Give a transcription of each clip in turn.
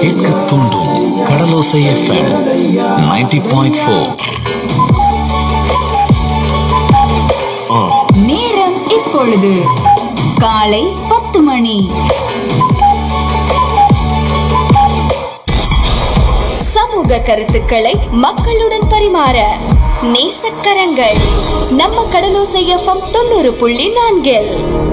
கேட்க தூண்டும் கடலோசை FM 90.4 point four நேரம் இப்பொழுது காலை பத்து மணி சமூக கருத்துக்களை மக்களுடன் பரிமாற நேசக்கரங்கள் நம்ம கடலோசை எஃப்எம் தொண்ணூறு புள்ளி நான்கில்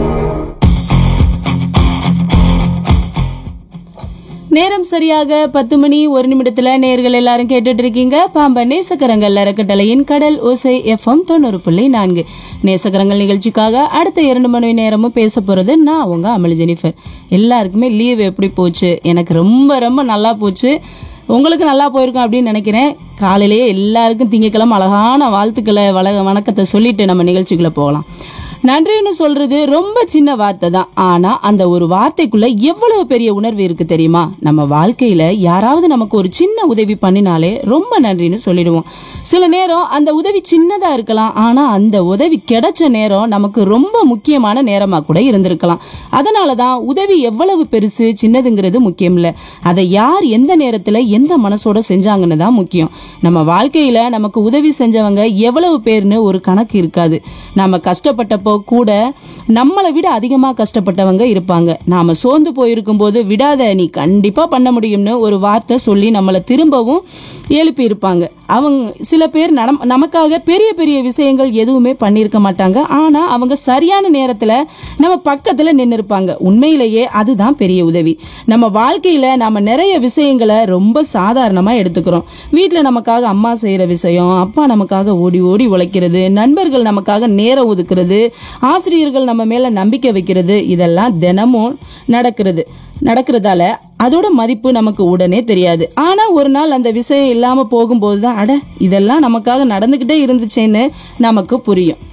நேரம் சரியாக பத்து மணி ஒரு நிமிடத்துல நேர்கள் எல்லாரும் கேட்டுட்டு இருக்கீங்க பாம்ப நேசக்கரங்கள் அறக்கட்டளையின் கடல் ஓசை எஃப்எம் தொண்ணூறு புள்ளி நான்கு நேசக்கரங்கள் நிகழ்ச்சிக்காக அடுத்த இரண்டு மணி நேரமும் பேச போறது நான் உங்க அமளி ஜெனிஃபர் எல்லாருக்குமே லீவ் எப்படி போச்சு எனக்கு ரொம்ப ரொம்ப நல்லா போச்சு உங்களுக்கு நல்லா போயிருக்கும் அப்படின்னு நினைக்கிறேன் காலையிலேயே எல்லாருக்கும் திங்கக்கிழமை அழகான வாழ்த்துக்களை வள வணக்கத்தை சொல்லிட்டு நம்ம நிகழ்ச்சிக்குள்ள போகலாம் நன்றின்னு சொல்றது ரொம்ப சின்ன வார்த்தை தான் ஆனா அந்த ஒரு வார்த்தைக்குள்ள எவ்வளவு பெரிய உணர்வு இருக்கு தெரியுமா நம்ம வாழ்க்கையில யாராவது நமக்கு ஒரு சின்ன உதவி பண்ணினாலே ரொம்ப நன்றின்னு சொல்லிடுவோம் சில நேரம் அந்த உதவி சின்னதா இருக்கலாம் ஆனா அந்த உதவி கிடைச்ச நேரம் நமக்கு ரொம்ப முக்கியமான நேரமா கூட இருந்திருக்கலாம் அதனாலதான் உதவி எவ்வளவு பெருசு சின்னதுங்கிறது முக்கியம் இல்ல அதை யார் எந்த நேரத்துல எந்த மனசோட செஞ்சாங்கன்னு தான் முக்கியம் நம்ம வாழ்க்கையில நமக்கு உதவி செஞ்சவங்க எவ்வளவு பேர்னு ஒரு கணக்கு இருக்காது நாம கஷ்டப்பட்டப்போ கூட நம்மளை விட அதிகமா கஷ்டப்பட்டவங்க இருப்பாங்க நாம சோர்ந்து போயிருக்கும் போது விடாத நீ கண்டிப்பா பண்ண முடியும்னு ஒரு வார்த்தை சொல்லி நம்மளை திரும்பவும் எழுப்பி இருப்பாங்க அவங்க சில பேர் நடம் நமக்காக பெரிய பெரிய விஷயங்கள் எதுவுமே பண்ணியிருக்க மாட்டாங்க ஆனா அவங்க சரியான நேரத்துல நம்ம பக்கத்துல நின்று இருப்பாங்க உண்மையிலேயே அதுதான் பெரிய உதவி நம்ம வாழ்க்கையில நாம நிறைய விஷயங்களை ரொம்ப சாதாரணமா எடுத்துக்கிறோம் வீட்ல நமக்காக அம்மா செய்யற விஷயம் அப்பா நமக்காக ஓடி ஓடி உழைக்கிறது நண்பர்கள் நமக்காக நேரம் ஒதுக்குறது ஆசிரியர்கள் நம்ம மேல நம்பிக்கை வைக்கிறது இதெல்லாம் தினமும் நடக்கிறது நடக்கிறதால அதோட மதிப்பு நமக்கு உடனே தெரியாது ஆனா ஒரு நாள் அந்த விஷயம் இல்லாம போகும்போது தான் அட இதெல்லாம் நமக்காக நடந்துகிட்டே இருந்துச்சேன்னு நமக்கு புரியும்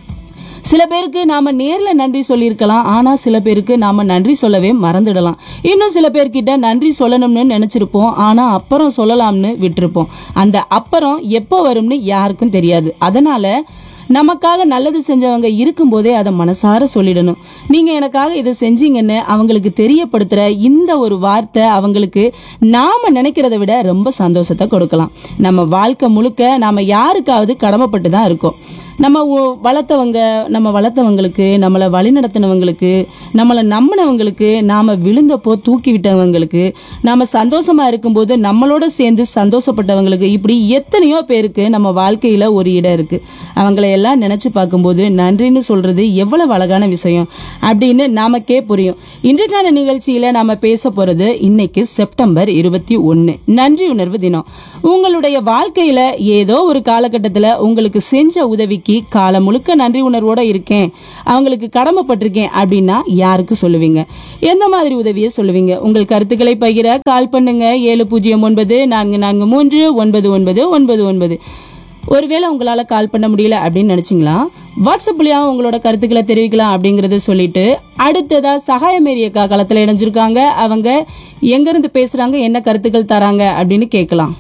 சில பேருக்கு நாம நேர்ல நன்றி சொல்லியிருக்கலாம் ஆனா சில பேருக்கு நாம நன்றி சொல்லவே மறந்துடலாம் இன்னும் சில பேர்கிட்ட நன்றி சொல்லணும்னு நினைச்சிருப்போம் ஆனா அப்புறம் சொல்லலாம்னு விட்டிருப்போம் அந்த அப்புறம் எப்போ வரும்னு யாருக்கும் தெரியாது அதனால நமக்காக நல்லது செஞ்சவங்க இருக்கும்போதே அதை மனசார சொல்லிடணும் நீங்க எனக்காக இதை செஞ்சீங்கன்னு அவங்களுக்கு தெரியப்படுத்துற இந்த ஒரு வார்த்தை அவங்களுக்கு நாம நினைக்கிறத விட ரொம்ப சந்தோஷத்தை கொடுக்கலாம் நம்ம வாழ்க்கை முழுக்க நாம யாருக்காவது கடமைப்பட்டு தான் இருக்கோம் நம்ம ஒ- வளர்த்தவங்க நம்ம வளர்த்தவங்களுக்கு நம்மளை வழிநடத்தினவங்களுக்கு நம்மளை நம்பினவங்களுக்கு நாம விழுந்தப்போ தூக்கி விட்டவங்களுக்கு நாம சந்தோஷமா இருக்கும்போது நம்மளோட சேர்ந்து சந்தோஷப்பட்டவங்களுக்கு இப்படி எத்தனையோ பேருக்கு நம்ம வாழ்க்கையில ஒரு இடம் இருக்கு அவங்கள எல்லாம் நினைச்சு பார்க்கும்போது நன்றின்னு சொல்றது எவ்வளவு அழகான விஷயம் அப்படின்னு நமக்கே புரியும் இன்றைக்கான நிகழ்ச்சியில நாம பேச போறது இன்னைக்கு செப்டம்பர் இருபத்தி ஒன்னு நன்றி உணர்வு தினம் உங்களுடைய வாழ்க்கையில ஏதோ ஒரு காலகட்டத்துல உங்களுக்கு செஞ்ச உதவிக்கு காலம் முழுக்க நன்றி உணர்வோட இருக்கேன் அவங்களுக்கு கடமைப்பட்டிருக்கேன் அப்படின்னா யாருக்கு சொல்லுவீங்க எந்த மாதிரி உதவியை சொல்லுவீங்க உங்கள் கருத்துக்களை பகிர கால் பண்ணுங்க ஏழு பூஜ்ஜியம் ஒன்பது நான்கு நான்கு மூன்று ஒன்பது ஒன்பது ஒன்பது ஒன்பது ஒருவேளை உங்களால கால் பண்ண முடியல அப்படின்னு நினைச்சீங்களா வாட்ஸ்அப் மூலியமா உங்களோட கருத்துக்களை தெரிவிக்கலாம் அப்படிங்கறத சொல்லிட்டு அடுத்ததா சகாயமேரியக்கா களத்துல இணைஞ்சிருக்காங்க அவங்க எங்க இருந்து பேசுறாங்க என்ன கருத்துக்கள் தராங்க அப்படின்னு கேட்கலாம்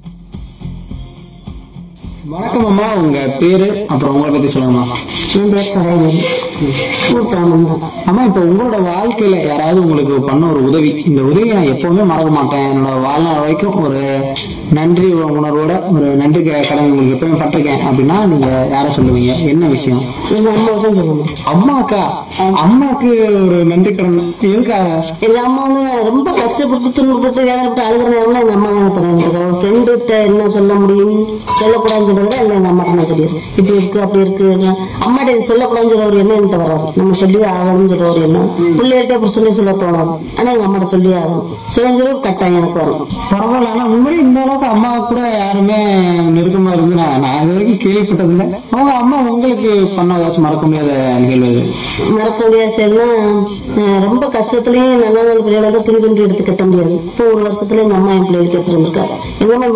வணக்கம் அம்மா உங்க பேரு அப்புறம் உங்களை பத்தி சொல்லுங்கம்மா என் பேர் சரோஜினி கூட்டானந்தம் அம்மா இப்போ உங்களோட வாழ்க்கையில யாராவது உங்களுக்கு பண்ண ஒரு உதவி இந்த உதவியை நான் எப்பவுமே மறக்க மாட்டேன் என்னோட வாழ்நாள் வரைக்கும் ஒரு நன்றி உணர்வோட ஒரு நன்றி க- கடன் உங்களுக்கு எப்பவுமே பட்டிருக்கேன் அப்படின்னா நீங்க யாரை சொல்லுவீங்க என்ன விஷயம் எங்க அம்மா தான் சொல்லணும் அம்மாக்கா அம்மாக்கு ஒரு நன்றி கடன் எதுக்காக எங்க அம்மா வந்து ரொம்ப கஷ்டப்பட்டு துன்பப்பட்டு வேதனைப்பட்டு அழுகிற நேரம்ல எங்க அம்மா தான் தராங்க ஒரு ஃப்ரெண்டுகிட்ட என்ன சொல்ல முடியும் சொல்லக்கூடாதுன்னு சொல்றத இல்லை எங்க அம்மாட்ட நான் சொல்லிடுறேன் இப்படி இருக்கு அப்படி இருக்கு அம்மாட்ட இது சொல்லக்கூடாதுன்னு சொல்ற ஒரு எண்ணம் என்கிட்ட வராது நம்ம சொல்லி ஆகணும்னு சொல்ற ஒரு எண்ணம் பிள்ளைகிட்ட அப்படி சொல்லி சொல்ல தோணாது ஆனா எங்க அம்மாட்ட சொல்லி ஆகணும் சொல்லி கட்டாயம் எனக்கு வரும் பரவாயில்ல ஆனா உண்மையிலே இந்த அளவுக்கு அம்மா கூட யாருமே நெருக்கமா இருந்து நான் நான் இது வரைக்கும் கேள்விப்பட்டதில்லை அவங்க அம்மா உங்களுக்கு பண்ண ஏதாச்சும் மறக்க முடியாத நிகழ்வு இது. மறக்க முடியாத செயல்னா அஹ், ரொம்ப கஷ்டத்துலயும் நல்ல நல்ல பிள்ளைகளோட துணி துணி எடுத்து கட்ட முடியாது இப்போ ஒரு வருஷத்துல எங்க அம்மா என் பிள்ளைகளுக்கு எடுத்து வந்திருக்காரு எங்க அம்மா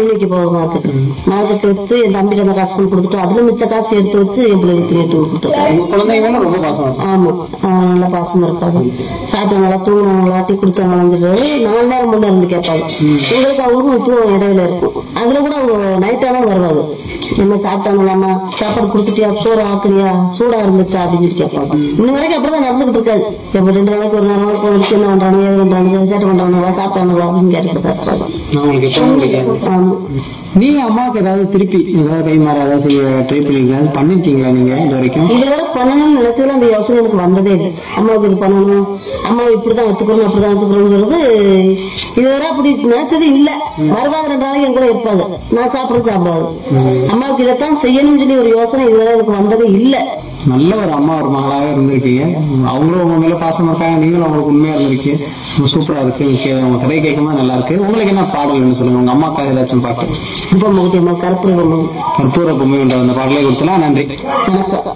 துணி வைக்க போவோம் மார்க்கெட் மார்க்கெட் எடுத்து என் தம்பிட்ட அந்த காசு கொண்டு கொடுத்துட்டு அதுல மிச்ச காசு எடுத்து வச்சு என் பிள்ளைக்கு துணி எடுத்து கொடுத்துருக்காங்க உங்க குழந்தைங்க மேல ரொம்ப பாசம் இருக்கும். ஆமா அவன் நல்லா பாசமா இருப்பாங்க சாப்பிட்டவங்களா தூங்கினவங்களா டீ குடிச்சவங்களாம் சொல்லிட்டு நாலு நேரம் முன்னே இருந்து கேட்பாங்க எங்களுக்கு அவங்களுக்கும் தூக்கம் இடையில இருக்கும் அதுல கூட அவங்க நைட்டானா வருவாங்க என்ன சாப்பிட்டாங்களாமா சாப்பாடு கொடுத்துட்டியா சோறு ஆக்குறியா சூடா இருந்துச்சா அப்படின்னு சொல்லி கேட்பாங்க இன்ன வரைக்கும் அப்படிதான் நடந்துகிட்டு இருக்காது இப்ப ரெண்டு நாளைக்கு ஒரு நாள் போயிடுச்சு என்ன பண்றாங்க ஏது பண்றாங்க சேட்டை பண்றாங்களா சாப்பிட்டாங்களா அப்படின்னு கேட்டுக்கிட்டு தான் இருப்பாங்க நான் உங்களுக்கு எப்பவும் கிடைக்காது ஆமா நீங்க அம்மாவுக்கு ஏதாவது திருப்பி ஏதாவது கை மாற ஏதாவது செய்ய ட்ரை பண்ணிருக்கீங்களா பண்ணிருக்கீங்களா நீங்க இது வரைக்கும் இதுவரை பண்ணணும்னு நினைச்சதுல அந்த யோசனை எனக்கு வந்ததே இல்லை அம்மாவுக்கு இது பண்ணணும் அம்மாவை இப்படிதான் வச்சுக்கணும் அப்படிதான் வச்சுக்கணும்னு சொல்றது இதுவரை அப்படி நினைச்சது இல்ல வருவாங்க ரெண்டு நாளைக்கு என் கூட இருப்பாங்க நான் சாப்பிடுறது சாப்பிடாது அம்மாவுக்கு இதைத்தான் செய்யணும்னு சொல்லி ஒரு யோசனை இதுவரை எனக்கு வந்ததே இல்ல நல்ல ஒரு அம்மா ஒரு மகளாவே இருந்திருக்கீங்க அவங்களும் உங்க மேல பாசமா இருக்காங்க நீங்களும் அவங்களுக்கு உண்மையா இருந்திருக்கீங்க ரொம்ப சூப்பரா இருக்கு கே- உங்க கதையை கேட்கும்போது நல்லா இருக்கு உங்களுக்கு என்ன பாடல்னு சொல்லுங்க உங்க அம்மாக்காக ஏதாச்சும் பாட்டு இப்ப முகத்தி அம்மா கருப்பு கொள்ளும் கற்பூர பொம்மை என்ற அந்த பாடலை கொடுத்தலாம் நன்றி வணக்கம்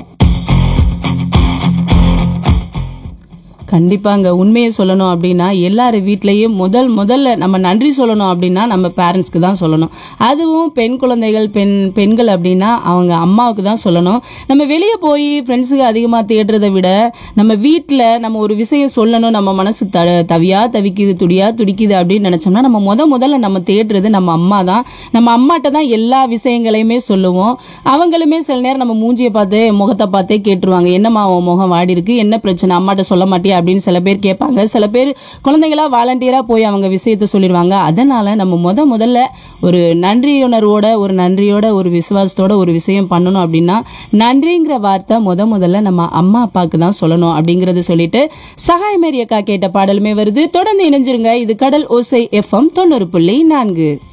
கண்டிப்பாங்க உண்மையை சொல்லணும் அப்படின்னா எல்லார் வீட்லேயும் முதல் முதல்ல நம்ம நன்றி சொல்லணும் அப்படின்னா நம்ம பேரண்ட்ஸ்க்கு தான் சொல்லணும் அதுவும் பெண் குழந்தைகள் பெண் பெண்கள் அப்படின்னா அவங்க அம்மாவுக்கு தான் சொல்லணும் நம்ம வெளியே போய் ஃப்ரெண்ட்ஸுக்கு அதிகமாக தேடுறதை விட நம்ம வீட்டில் நம்ம ஒரு விஷயம் சொல்லணும் நம்ம மனசு த தவியா தவிக்குது துடியா துடிக்குது அப்படின்னு நினச்சோம்னா நம்ம முத முதல்ல நம்ம தேடுறது நம்ம அம்மா தான் நம்ம அம்மாட்ட தான் எல்லா விஷயங்களையுமே சொல்லுவோம் அவங்களுமே சில நேரம் நம்ம மூஞ்சியை பார்த்து முகத்தை பார்த்தே கேட்டுருவாங்க என்னம்மா உன் முகம் வாடி இருக்கு என்ன பிரச்சனை அம்மாட்ட சொல்ல மாட்டியா அப்படின்னு சில பேர் கேட்பாங்க சில பேர் குழந்தைங்களா வாலண்டியரா போய் அவங்க விஷயத்த சொல்லிடுவாங்க அதனால நம்ம முத முதல்ல ஒரு நன்றியுணர்வோட ஒரு நன்றியோட ஒரு விசுவாசத்தோட ஒரு விஷயம் பண்ணணும் அப்படின்னா நன்றிங்கிற வார்த்தை முத முதல்ல நம்ம அம்மா அப்பாவுக்கு தான் சொல்லணும் அப்படிங்கறத சொல்லிட்டு சகாய மேரி அக்கா கேட்ட பாடலுமே வருது தொடர்ந்து இணைஞ்சிருங்க இது கடல் ஓசை எஃப்எம் தொண்ணூறு புள்ளி நான்கு